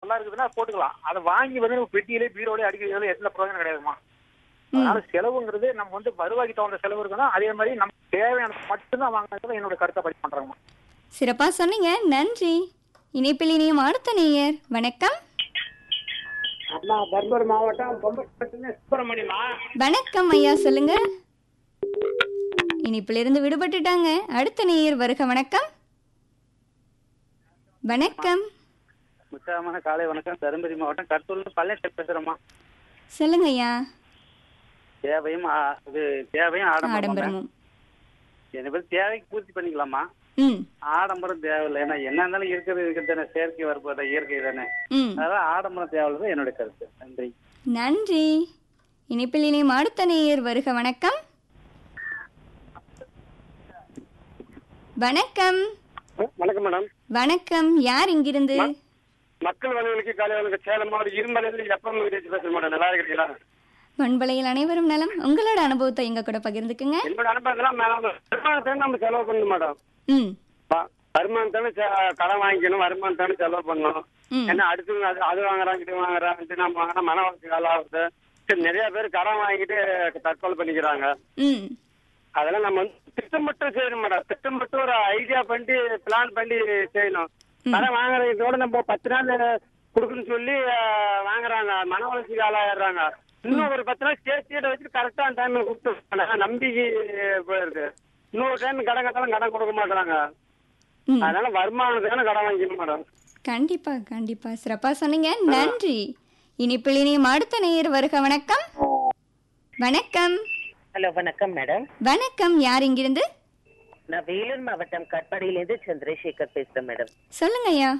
நல்லா இருக்குதுன்னா போட்டுக்கலாம் அதை வாங்கி வந்து நம்ம பெட்டியிலே பீரோலே அடிக்கிறதுல எந்த பிரயோஜனம் கிடையாதுமா அதனால செலவுங்கிறது நம்ம வந்து வருவாய்க்கு தகுந்த செலவு இருக்குன்னா அதே மாதிரி நமக்கு தேவையான மட்டும்தான் வாங்குறது என்னோட கருத்தை பதிவு பண்றேங்கம்மா சிறப்பா சொன்னீங்க நன்றி இணைப்பில் இணையும் அடுத்த நேயர் வணக்கம் அம்மா தர்மபுரி மாவட்டம் பொம்பளை சுப்பிரமணியமா வணக்கம் ஐயா சொல்லுங்க இணைப்பிலிருந்து விடுபட்டுட்டாங்க அடுத்த நேயர் வருக வணக்கம் வணக்கம் உற்சாகமான காலை வணக்கம் தருமபுரி மாவட்டம் கருத்தூர்ல பழனிசாமி பேசுறேம்மா சொல்லுங்க ஐயா தேவையும் ஆ- இது தேவையும் ஆடம்பரம் ஆடம்பரமும் என்ன பேர் தேவைக்கு பூர்த்தி பண்ணிக்கலாமா ம் ஆடம்பரம் தேவையில்லை ஏன்னா என்ன இருந்தாலும் இருக்கிறது இருக்கிறது செயற்கை வரப்போதா இயற்கை தானே ம் அதனால ஆடம்பரம் தேவையில்லை என்னுடைய கருத்து நன்றி நன்றி இணைப்பில் இணையும் அடுத்த நேயர் வருக வணக்கம் வணக்கம் வணக்கம் மேடம் வணக்கம் யார் இங்கிருந்து மக்கள் வளர்களுக்கு காலை வணக்கம் சேலம் மாவட்டம் இருமலையிலிருந்து எப்பம் பேசுறேன் மேடம் நல்லா இருக்கிறீங்களா பண்பலையில் அனைவரும் நலம் உங்களோட அனுபவத்தை எங்க கூட பகிர்ந்துக்குங்க என்னோட அனுபவத்தெல்லாம் மேடம் வருமானத்தை நம்ம செலவு பண்ணணும் மேடம் ம் வ- வருமானத்தானே செ- கடன் வாங்கிக்கணும் வருமானத்தானே செலவு பண்ணணும் ம் ஏன்னா அடுத்து அது அது வாங்குறாங்க இது வாங்குறாங்க நம்ம வாங்கினா மன வளர்ச்சி காலம் ஆகுது சரி, நிறைய பேர் கடன் வாங்கிட்டு தற்கொலை பண்ணிக்கிறாங்க ம் அதெல்லாம் நம்ம வந்து திட்டமிட்டு செய்யணும் மேடம் திட்டமிட்டு ஒரு ஐடியா பண்ணி பிளான் பண்ணி செய்யணும் கடன் வாங்குறதோட நம்ம பத்து நாள் கொடுக்குன்னு சொல்லி அஹ், வாங்குறாங்க மன வளர்ச்சிக்கு ஆளாயிடுறாங்க இன்னும் ஒரு பத்து நாள் சேர்த்து வச்சு கரெக்டான டைம்ல கொடுத்து நம்பிக்கை போயிருக்கு இன்னொரு டைம் கடன் கட்டாலும் கடன் கொடுக்க மாட்டாங்க ம் அதனால வருமானத்துக்கான கடன் வாங்கிக்கணும் மேடம் கண்டிப்பா கண்டிப்பா சிறப்பா சொன்னீங்க நன்றி இனிப்பில் இனியும் அடுத்த நேயர் வருக வணக்கம் வணக்கம் ஹலோ வணக்கம் மேடம் வணக்கம் யார் இங்கிருந்து நான் வேலூர் மாவட்டம் கட்பாடியிலேருந்து சந்திரசேகர் பேசுறேன் மேடம் சொல்லுங்க ஐயா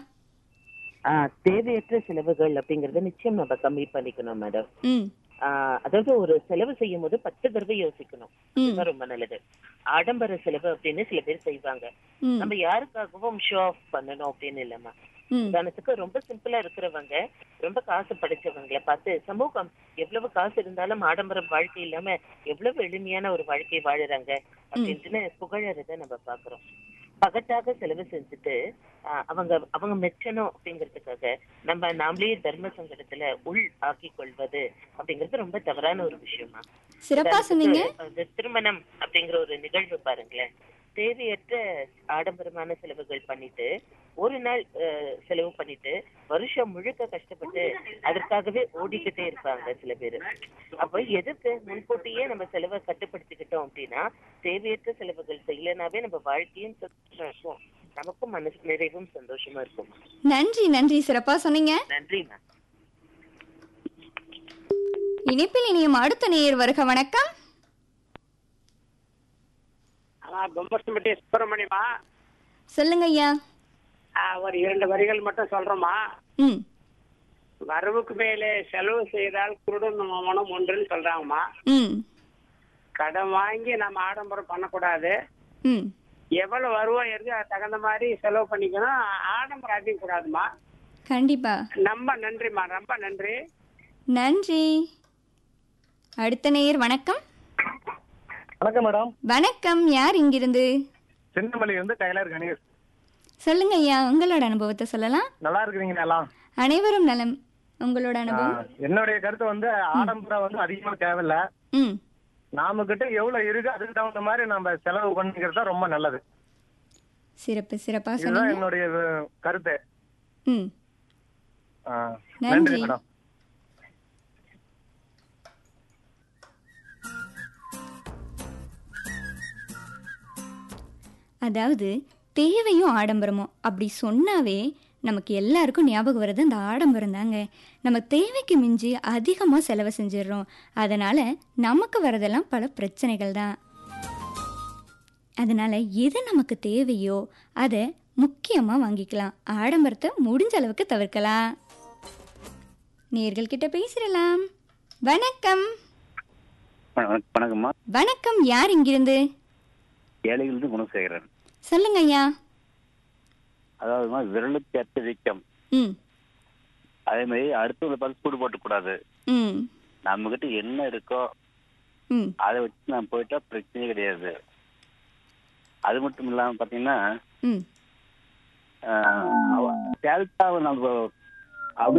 ஆ, தேவையற்ற செலவுகள் அப்படிங்கறத நிச்சயம் நம்ம கம்மி பண்ணிக்கணும் மேடம் ம் ஆ, அதாவது ஒரு செலவு செய்யும் போது பத்து தடவை யோசிக்கணும் ம் இதுதான் ரொம்ப நல்லது ஆடம்பர செலவு அப்படின்னு சில பேர் செய்வாங்க ம் நம்ம யாருக்காகவும் ஷோ ஆஃப் பண்ணணும் அப்படின்னு இல்லம்மா ம் உதாரணத்துக்கு ரொம்ப சிம்பிளா இருக்கிறவங்க ரொம்ப காசு படைச்சவங்களை பார்த்து சமூகம் எவ்வளவு காசு இருந்தாலும் ஆடம்பரம் வாழ்க்கை இல்லாம எவ்வளவு எளிமையான ஒரு வாழ்க்கை வாழுறாங்க அப்படின்ட்டுன்னு புகழறத நம்ம பாக்குறோம் பகட்டாக செலவு செஞ்சுட்டு ஆஹ், அவங்க அவங்க மெச்சணும் அப்படிங்கிறதுக்காக நம்ம நாமளே தர்ம சங்கடத்துல உள் ஆக்கி கொள்வது அப்படிங்கிறது ரொம்ப தவறான ஒரு விஷயமா சிறப்பா சொன்னீங்க அந்த திருமணம் அப்படிங்கிற ஒரு நிகழ்வு பாருங்களேன் தேவையற்ற ஆடம்பரமான செலவுகள் பண்ணிட்டு ஒரு நாள் அஹ், செலவு பண்ணிட்டு வருஷம் முழுக்க கஷ்டப்பட்டு அதற்காகவே ஓடிக்கிட்டே இருப்பாங்க சில பேர் அப்ப எதுக்கு முன்கூட்டியே நம்ம செலவை கட்டுப்படுத்திக்கிட்டோம் அப்படின்னா தேவையற்ற செலவுகள் செய்யலனாவே நம்ம வாழ்க்கையும் சந்தோஷமா இருக்கும் நமக்கும் மனசு நிறைவும் சந்தோஷமா இருக்கும் நன்றி நன்றி சிறப்பா சொன்னீங்க நன்றி மேம் இனிப்பில் இனியும் அடுத்த நேயர் வருக வணக்கம் ஆனா பொம்பஸ்பட்டி சுப்பிரமணியமா சொல்லுங்க ஐயா ஒரு இரண்டு வரிகள் மட்டும் சொல்றோமா ம் வரவுக்கு மேலே செலவு செய்தால் குருடன் மனம் ஒன்றுன்னு சொல்றாங்கம்மா ம் கடன் வாங்கி நம்ம ஆடம்பரம் பண்ணக்கூடாது ம் எவ்வளவு வருவாய் இருக்கு அதுக்கு தகுந்த மாதிரி செலவு பண்ணிக்கணும் ஆடம்பரம் அதிகம் கூடாதுமா கண்டிப்பா ரொம்ப நன்றிம்மா ரொம்ப நன்றி நன்றி அடுத்த நேயர் வணக்கம் வணக்கம் மேடம் வணக்கம் யார் இங்கிருந்து சின்னமல்லி வந்து டைலர் கணேஷ் சொல்லுங்க ஐயா உங்களோட அனுபவத்தை சொல்லலாம் நல்லா இருக்கிறீங்களா எல்லாம் அனைவரும் நலம் உங்களோட அனுபவம் ஆ, என்னுடைய கருத்து வந்து ஆடம்பரம் வந்து அதிகமா தேவையில்ல ம் நாம கிட்ட எவ்வளவு இருக்கு அதுக்கு தகுந்த மாதிரி நம்ம செலவு பண்ணிக்கிறது தான் ரொம்ப நல்லது சிறப்பு சிறப்பா இதுதான் சொன்னீங்க என்னுடைய அஹ், கருத்து ம் ஆ, நன்றி. நன்றி மேடம் அதாவது தேவையும் ஆடம்பரமும் அப்படி சொன்னாவே நமக்கு எல்லாருக்கும் ஞாபகம் வர்றது அந்த ஆடம்பரம் தாங்க நம்ம தேவைக்கு மிஞ்சி அதிகமாக செலவு செஞ்சிடுறோம் அதனால் நமக்கு வரதெல்லாம் பல பிரச்சனைகள் தான் அதனால் எது நமக்கு தேவையோ அதை முக்கியமாக வாங்கிக்கலாம் ஆடம்பரத்தை முடிஞ்ச அளவுக்கு தவிர்க்கலாம் நேர்கள் கிட்ட பேசிடலாம் வணக்கம் வணக்கம்மா வணக்கம் யார் இங்கிருந்து ஏழைகளிருந்து குணசேகரன் சொல்லுங்க ஐயா அதாவதுமா விரலுக்கு அத்த வீக்கம் ம் அதே மாதிரி அடுத்தவங்களை பார்த்து சூடு போட்டக்கூடாது ம் நம்ம கிட்ட என்ன இருக்கோ ம் அதை வச்சு நான் போயிட்டா பிரச்சனையே கிடையாது அது மட்டும் இல்லாம பாத்தீங்கன்னா ம் சேல்ஸா நம்ம